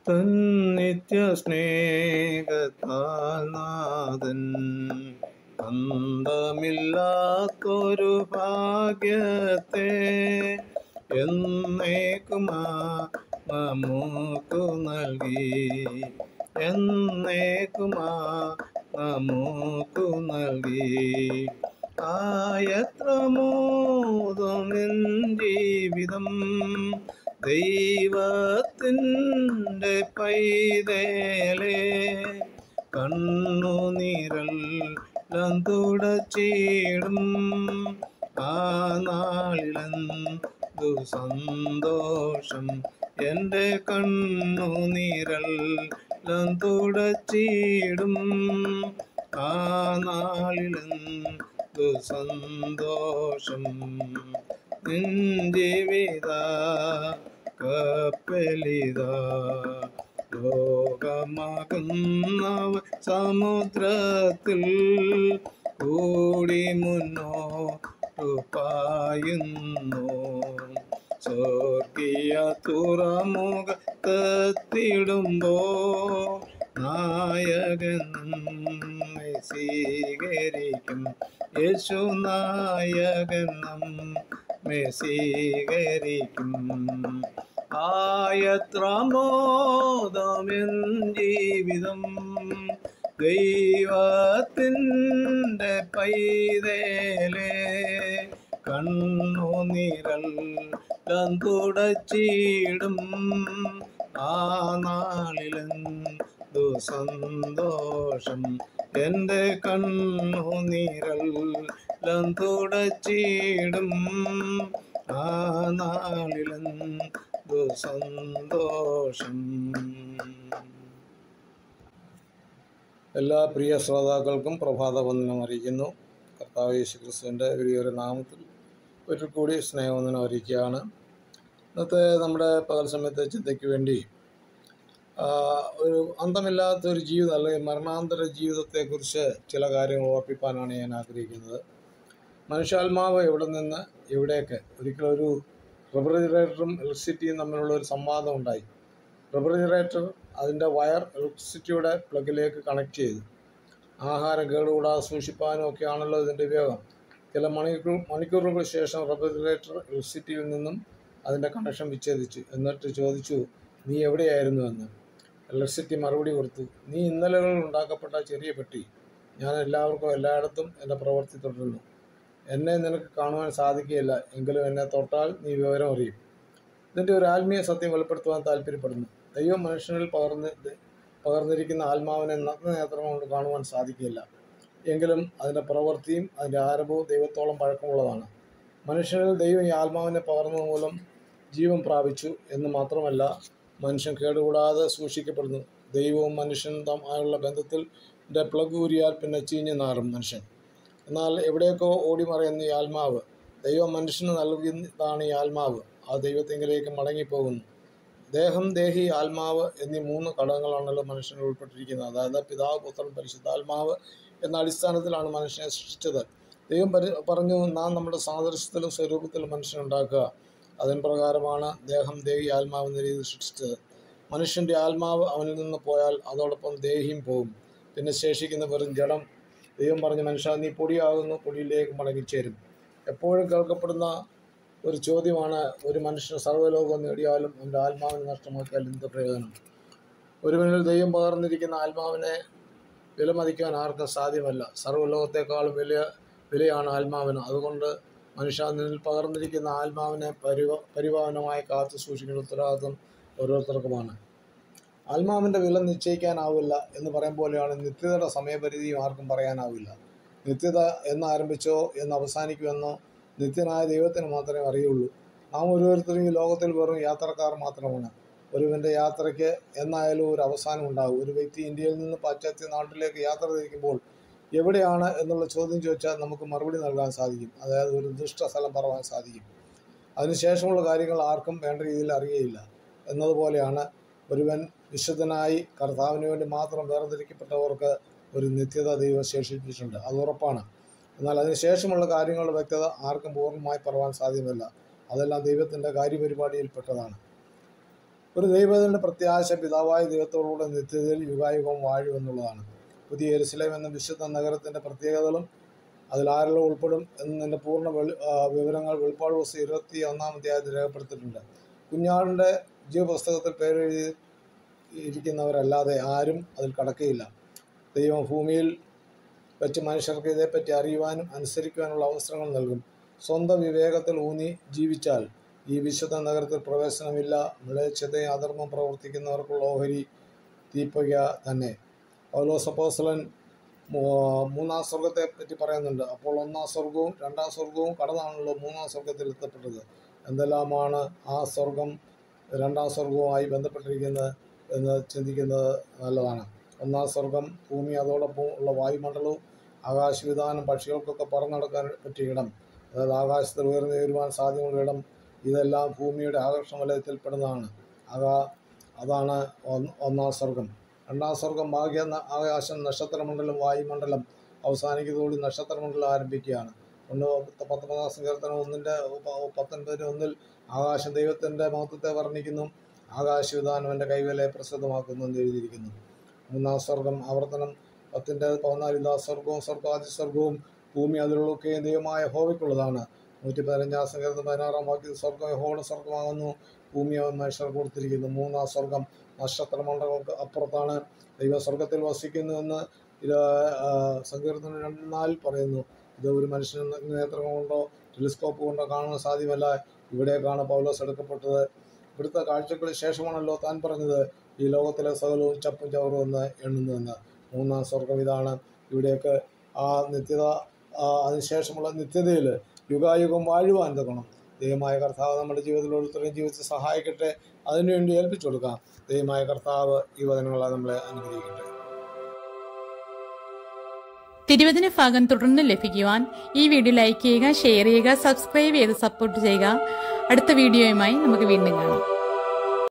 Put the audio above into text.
തൻ നിത്യസ്നേഹത്താനാഥൻ അന്തമില്ലാത്തൊരു ഭാഗ്യത്തെ എന്നേക്കുമാ നമുക്കു നൽകി എന്നേക്കുമാ നമുക്കു നൽകി ആയത്ര മോദമെൻ ജീവിതം ദൈവത്തിൻ്റെ പൈതലേ കണ്ണുനീരെല്ലാം തുടച്ചിടും ആ നാളിലെന്തു സന്തോഷം എൻ്റെ കണ്ണുനീരെല്ലാം തുടച്ചിടും ആ നാളിലെന്തു സന്തോഷം നിൻ ജീവിത കപ്പലിതാ ലോകമാകുന്നവ സമുദ്രത്തിൽ കൂടി മുന്നോട്ടു പായുന്നു സ്വർഗീയ തുറമുഖത്തെത്തിടുമ്പോ നായകൻ നമ്മെ സ്വീകരിക്കും യേശു നായകൻ നമ്മെ സ്വീകരിക്കും ആയത്ര മോദമെൻ ജീവിതം ദൈവത്തിൻ്റെ പൈതലേ കണ്ണുനീരെല്ലാം തുടച്ചിടും ആ നാളിലെന്തു സന്തോഷം എൻ്റെ കണ്ണുനീരെല്ലാം തുടച്ചിടും ആ നാളിലെന്തു സന്തോഷം എല്ലാ പ്രിയ ശ്രോതാക്കൾക്കും പ്രഭാത വന്ദനം അറിയിക്കുന്നു കർത്താവ് യേശു ക്രിസ്തുവിൻ്റെ വലിയൊരു നാമത്തിൽ ഒരിക്കൽ കൂടി സ്നേഹവന്ദനം അറിയിക്കുകയാണ് ഇന്നത്തെ നമ്മുടെ പകൽ സമയത്തെ ചിന്തയ്ക്ക് വേണ്ടി ആ, ഒരു അന്തമില്ലാത്ത ഒരു ജീവിതം അല്ലെങ്കിൽ മരണാന്തര ജീവിതത്തെക്കുറിച്ച് ചില കാര്യങ്ങൾ ഓർപ്പിക്കാനാണ് ഞാൻ ആഗ്രഹിക്കുന്നത് മനുഷ്യാത്മാവ് എവിടെ നിന്ന് എവിടേക്ക് ഒരിക്കലൊരു റെഫ്രിജറേറ്ററും ഇലക്ട്രിസിറ്റിയും തമ്മിലുള്ള ഒരു സംവാദം ഉണ്ടായി റെഫ്രിജറേറ്റർ അതിൻ്റെ വയർ ഇലക്ട്രിസിറ്റിയുടെ പ്ലഗിലേക്ക് കണക്ട് ചെയ്തു ആഹാരം കേടുകൂടാതെ സൂക്ഷിപ്പാനും ഒക്കെയാണല്ലോ ഇതിൻ്റെ ഉപയോഗം ചില മണിക്കൂർ മണിക്കൂറുകൾക്ക് ശേഷം റെഫ്രിജറേറ്റർ ഇലക്ട്രിസിറ്റിയിൽ നിന്നും അതിൻ്റെ കണക്ഷൻ വിച്ഛേദിച്ചു എന്നിട്ട് ചോദിച്ചു നീ എവിടെയായിരുന്നു എന്ന് ഇലക്ട്രിസിറ്റി മറുപടി കൊടുത്തു നീ ഇന്നലകളിൽ ഉണ്ടാക്കപ്പെട്ട ചെറിയ പെട്ടി ഞാൻ എല്ലാവർക്കും എല്ലായിടത്തും എൻ്റെ പ്രവൃത്തി തുടരുന്നു എന്നെ നിനക്ക് കാണുവാൻ സാധിക്കുകയില്ല എങ്കിലും എന്നെ തൊട്ടാൽ നീ വിവരം അറിയും ഇതിൻ്റെ ഒരു ആത്മീയ സത്യം വെളിപ്പെടുത്തുവാൻ താല്പര്യപ്പെടുന്നു ദൈവം മനുഷ്യനിൽ പകർന്ന് പകർന്നിരിക്കുന്ന ആത്മാവിനെ നഗ്നനേത്രം കൊണ്ട് കാണുവാൻ സാധിക്കില്ല എങ്കിലും അതിൻ്റെ പ്രവൃത്തിയും അതിൻ്റെ ആരംഭവും ദൈവത്തോളം പഴക്കമുള്ളതാണ് മനുഷ്യനിൽ ദൈവം ഈ ആത്മാവിനെ പകർന്നത് മൂലം ജീവൻ പ്രാപിച്ചു എന്ന് മാത്രമല്ല മനുഷ്യൻ കേടുകൂടാതെ സൂക്ഷിക്കപ്പെടുന്നു ദൈവവും മനുഷ്യനും തമ്മിലുള്ള ബന്ധത്തിൽ പ്ലഗ് ഊരിയാൽ പിന്നെ ചീഞ്ഞു നാറും മനുഷ്യൻ എന്നാൽ എവിടേക്കോ ഓടിമറയുന്ന ഈ ആത്മാവ് ദൈവം മനുഷ്യന് നൽകുന്നതാണ് ഈ ആത്മാവ് ആ ദൈവത്തെങ്കിലേക്ക് മടങ്ങിപ്പോകുന്നു ദേഹം ദേഹി ആത്മാവ് എന്നീ മൂന്ന് ഘടകങ്ങളാണല്ലോ മനുഷ്യനിൽ ഉൾപ്പെട്ടിരിക്കുന്നത് അതായത് പിതാവ് പുത്രൻ പരിശുദ്ധാത്മാവ് എന്ന അടിസ്ഥാനത്തിലാണ് മനുഷ്യനെ സൃഷ്ടിച്ചത് ദൈവം പരി പറഞ്ഞു നാം നമ്മുടെ സാദൃശ്യത്തിലും സ്വരൂപത്തിലും മനുഷ്യനുണ്ടാക്കുക അതിന് പ്രകാരമാണ് ദേഹം ദേഹി ആത്മാവ് എന്ന രീതിയിൽ സൃഷ്ടിച്ചത് മനുഷ്യൻ്റെ ആത്മാവ് അവനിൽ നിന്ന് പോയാൽ അതോടൊപ്പം ദേഹിയും പോകും പിന്നെ ശേഷിക്കുന്ന വെറും ജഡം ദൈവം പറഞ്ഞ മനുഷ്യ നീ പൊടിയാകുന്നു പൊടിയിലേക്ക് മടങ്ങിച്ചേരും എപ്പോഴും കേൾക്കപ്പെടുന്ന ഒരു ചോദ്യമാണ് ഒരു മനുഷ്യൻ സർവ്വലോകം നേടിയാലും അവൻ്റെ ആത്മാവിനെ നഷ്ടമാക്കിയാൽ എന്ത് പ്രയോജനം ഒരുവനിൽ ദൈവം പകർന്നിരിക്കുന്ന ആത്മാവിനെ വിലമതിക്കാൻ ആർക്കും സാധ്യമല്ല സർവ്വലോകത്തെക്കാളും വലിയ വിലയാണ് ആത്മാവിന് അതുകൊണ്ട് മനുഷ്യ നിന്നിൽ പകർന്നിരിക്കുന്ന ആത്മാവിനെ പരിവ പരിപാവനമായി കാത്തു സൂക്ഷിക്കുന്ന ഉത്തരവാദിത്വം ഓരോരുത്തർക്കുമാണ് ആത്മാവിൻ്റെ വില നിശ്ചയിക്കാനാവില്ല എന്ന് പറയും പോലെയാണ് നിത്യതയുടെ സമയപരിധിയും ആർക്കും പറയാനാവില്ല നിത്യത എന്ന് ആരംഭിച്ചോ എന്ന് അവസാനിക്കുമെന്നോ നിത്യനായ ദൈവത്തിന് മാത്രമേ അറിയുള്ളൂ നാം ഓരോരുത്തരും ഈ ലോകത്തിൽ വെറും യാത്രക്കാർ മാത്രമാണ് ഒരുവൻ്റെ യാത്രയ്ക്ക് എന്നായാലും ഒരു അവസാനം ഉണ്ടാകും ഒരു വ്യക്തി ഇന്ത്യയിൽ നിന്ന് പാശ്ചാത്യ നാട്ടിലേക്ക് യാത്ര തിരിക്കുമ്പോൾ എവിടെയാണ് എന്നുള്ള ചോദ്യം ചോദിച്ചാൽ നമുക്ക് മറുപടി നൽകാൻ സാധിക്കും അതായത് ഒരു ദുഷ്ട സ്ഥലം പറവാൻ സാധിക്കും അതിനുശേഷമുള്ള കാര്യങ്ങൾ ആർക്കും വേണ്ട രീതിയിൽ അറിയുകയില്ല എന്നതുപോലെയാണ് ഒരുവൻ വിശുദ്ധനായി കർത്താവിന് വേണ്ടി മാത്രം വേർതിരിക്കപ്പെട്ടവർക്ക് ഒരു നിത്യത ദൈവം ശേഷിപ്പിച്ചിട്ടുണ്ട് അത് ഉറപ്പാണ് എന്നാൽ അതിനുശേഷമുള്ള കാര്യങ്ങളുടെ വ്യക്തത ആർക്കും പൂർണ്ണമായി പറവാൻ സാധ്യമല്ല അതെല്ലാം ദൈവത്തിൻ്റെ കാര്യപരിപാടിയിൽപ്പെട്ടതാണ് ഒരു ദൈവത്തിൻ്റെ പ്രത്യാശ പിതാവായ ദൈവത്തോടുകൂടെ നിത്യതയിൽ യുഗായുഗം വാഴുമെന്നുള്ളതാണ് പുതിയ എരുസലേം എന്ന വിശുദ്ധ നഗരത്തിൻ്റെ പ്രത്യേകതകളും അതിൽ ആരെല്ലാം ഉൾപ്പെടും എന്നതിൻ്റെ പൂർണ്ണ വെളി ആ, വിവരങ്ങൾ വെളിപ്പാട് ദിവസം ഇരുപത്തി ഒന്നാം അധ്യായത്തിൽ രേഖപ്പെടുത്തിയിട്ടുണ്ട് കുഞ്ഞാടിൻ്റെ ജീവപുസ്തകത്തിൽ പേരെഴുതി ഇരിക്കുന്നവരല്ലാതെ ആരും അതിൽ കടക്കുകയില്ല ദൈവം ഭൂമിയിൽ വെച്ച് മനുഷ്യർക്ക് ഇതേപ്പറ്റി അറിയുവാനും അനുസരിക്കുവാനുള്ള അവസരങ്ങൾ നൽകും സ്വന്തം വിവേകത്തിൽ ഊന്നി ജീവിച്ചാൽ ഈ വിശുദ്ധ നഗരത്തിൽ പ്രവേശനമില്ല മ്ലേച്ഛതയും അധർമ്മം പ്രവർത്തിക്കുന്നവർക്കുള്ള ഓഹരി തീപ്പുക തന്നെ പൗലോസ് അപ്പോസ്തലൻ മൂ- മൂന്നാം സ്വർഗത്തെ പറ്റി പറയുന്നുണ്ട് അപ്പോൾ ഒന്നാം സ്വർഗവും രണ്ടാം സ്വർഗവും കടന്നാണല്ലോ മൂന്നാം സ്വർഗത്തിൽ എത്തപ്പെട്ടത് എന്തെല്ലാമാണ് ആ സ്വർഗം രണ്ടാം സ്വർഗവുമായി ബന്ധപ്പെട്ടിരിക്കുന്നത് എന്ന് ചിന്തിക്കുന്നത് നല്ലതാണ് ഒന്നാം സ്വർഗം ഭൂമി അതോടൊപ്പം ഉള്ള വായുമണ്ഡലവും ആകാശവിധാനം പക്ഷികൾക്കൊക്കെ പറന്നടക്കാൻ പറ്റിയ ഇടം അതായത് ആകാശത്തിൽ ഉയർന്നു വരുവാൻ സാധ്യതയുള്ള ഇടം ഇതെല്ലാം ഭൂമിയുടെ ആകർഷണ വലയത്തിൽപ്പെടുന്നതാണ് അതാ അതാണ് ഒന്ന് ഒന്നാം സ്വർഗം രണ്ടാം സ്വർഗം ഭാഗ്യ ന- ആകാശം നക്ഷത്രമണ്ഡലം വായുമണ്ഡലം അവസാനിക്കുന്നതോടെ നക്ഷത്രമണ്ഡലം ആരംഭിക്കുകയാണ് ഒന്ന് പത്തൊമ്പതാം സങ്കീർത്തനം ഒന്നിൻ്റെ പ- പത്തൊൻപതിന് ഒന്നിൽ ആകാശം ദൈവത്തിൻ്റെ മഹത്വത്തെ വർണ്ണിക്കുന്നു ആകാശവിധാനം എൻ്റെ കൈവേലയെ പ്രസിദ്ധമാക്കുന്നു എന്ന് എഴുതിയിരിക്കുന്നു മൂന്നാം സ്വർഗം ആവർത്തനം പത്തിൻ്റെ പതിനാലിൽ ആ സ്വർഗവും സ്വർഗാദി സ്വർഗവും ഭൂമി അതിലുള്ളൊക്കെ ദൈവമായ ഹോവയ്ക്കുള്ളതാണ് നൂറ്റി പതിനഞ്ചാം സങ്കീർത്തനം പതിനാറാം വാക്യം സ്വർഗം യഹോയുടെ സ്വർഗമാകുന്നു ഭൂമി അവൻ മനുഷ്യർ കൊടുത്തിരിക്കുന്നു മൂന്നാം സ്വർഗം നക്ഷത്രമണ്ഡലങ്ങൾക്ക് അപ്പുറത്താണ് ദൈവം സ്വർഗത്തിൽ വസിക്കുന്നുവെന്ന് ഇത് ആ, സങ്കീർത്തനം രണ്ടാൽ പറയുന്നു ഇത് ഒരു മനുഷ്യന് നേത്രം കൊണ്ടോ ടെലിസ്കോപ്പ് കൊണ്ടോ കാണാൻ സാധ്യമല്ല ഇവിടേക്കാണ് പൗലോസ് എടുക്കപ്പെട്ടത് ഇവിടുത്തെ കാഴ്ചയ്ക്ക് ശേഷമാണല്ലോ താൻ പറഞ്ഞത് ഈ ലോകത്തിലെ സകലവും ചപ്പും ചവറും എന്ന് എണ്ണുന്നുവെന്ന് മൂന്നാം സ്വർഗം ഇതാണ് ഇവിടേക്ക് ആ നിത്യത ആ അതിനുശേഷമുള്ള നിത്യതയിൽ യുഗായുഗം വാഴുവാൻ തക്കണം ദൈവമായ കർത്താവ് നമ്മുടെ ജീവിതത്തിൽ ഓരോരുത്തരെയും ജീവിതത്തിൽ സഹായിക്കട്ടെ അതിനുവേണ്ടി ഏൽപ്പിച്ചു കൊടുക്കാം ദൈവമായ കർത്താവ് ഈ വചനങ്ങളെ നമ്മളെ അനുഗ്രഹിക്കട്ടെ തിരുവചന ഭാഗം തുടർന്ന് ലഭിക്കുവാൻ ഈ വീഡിയോ ലൈക്ക് ചെയ്യുക ഷെയർ ചെയ്യുക സബ്സ്ക്രൈബ് ചെയ്ത് സപ്പോർട്ട് ചെയ്യുക അടുത്ത വീഡിയോയുമായി നമുക്ക് വീണ്ടും കാണാം